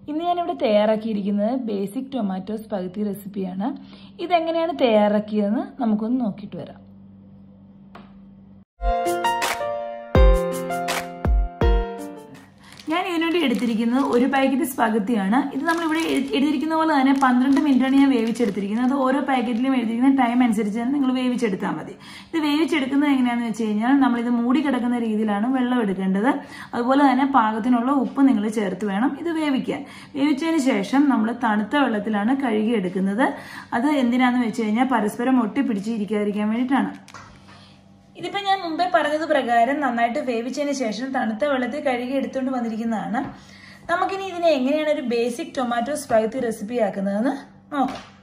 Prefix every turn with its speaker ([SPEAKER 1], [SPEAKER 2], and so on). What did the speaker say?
[SPEAKER 1] ഇന്ന് ഞാനിവിടെ തയ്യാറാക്കിയിരിക്കുന്നത് ബേസിക് ടൊമാറ്റോ സ്പഗത്തി റെസിപ്പിയാണ് ഇതെങ്ങനെയാണ് തയ്യാറാക്കിയതെന്ന് നമുക്കൊന്ന് നോക്കിയിട്ട് വരാം ഞാൻ ഇതിനുവേണ്ടി എടുത്തിരിക്കുന്നത് ഒരു പാക്കറ്റ് സ്പഗത്തിയാണ് ഇത് നമ്മളിവിടെ എഴുതിയിരിക്കുന്ന പോലെ തന്നെ പന്ത്രണ്ട് മിനിറ്റാണ് ഞാൻ വേവിച്ചെടുത്തിരിക്കുന്നത് അത് ഓരോ പാക്കറ്റിലും എഴുതിയിരിക്കുന്ന ടൈം അനുസരിച്ച് തന്നെ നിങ്ങൾ വേവിച്ചെടുത്താൽ മതി ഇത് വേവിച്ചെടുക്കുന്നത് എങ്ങനെയാണെന്ന് വെച്ച് കഴിഞ്ഞാൽ നമ്മളിത് മൂടി കിടക്കുന്ന രീതിയിലാണ് വെള്ളം എടുക്കേണ്ടത് അതുപോലെ തന്നെ പാകത്തിനുള്ള ഉപ്പ് നിങ്ങൾ ചേർത്ത് വേണം ഇത് വേവിക്കാൻ വേവിച്ചതിന് ശേഷം നമ്മൾ തണുത്ത വെള്ളത്തിലാണ് കഴുകി എടുക്കുന്നത് അത് എന്തിനാന്ന് വെച്ച് കഴിഞ്ഞാൽ പരസ്പരം ഒട്ടിപ്പിടിച്ചിരിക്കാതിരിക്കാൻ വേണ്ടിയിട്ടാണ് ഇതിപ്പോ ഞാൻ മുമ്പേ പറഞ്ഞത് പ്രകാരം നന്നായിട്ട് വേവിച്ചതിന് ശേഷം തണുത്ത വെള്ളത്തിൽ കഴുകി എടുത്തുകൊണ്ട് വന്നിരിക്കുന്നതാണ് നമുക്കിനി ഇതിനെ എങ്ങനെയാണ് ഒരു ബേസിക് ടൊമാറ്റോ സ്പൈത്തി റെസിപ്പി ആക്കുന്നതെന്ന് നോക്കാം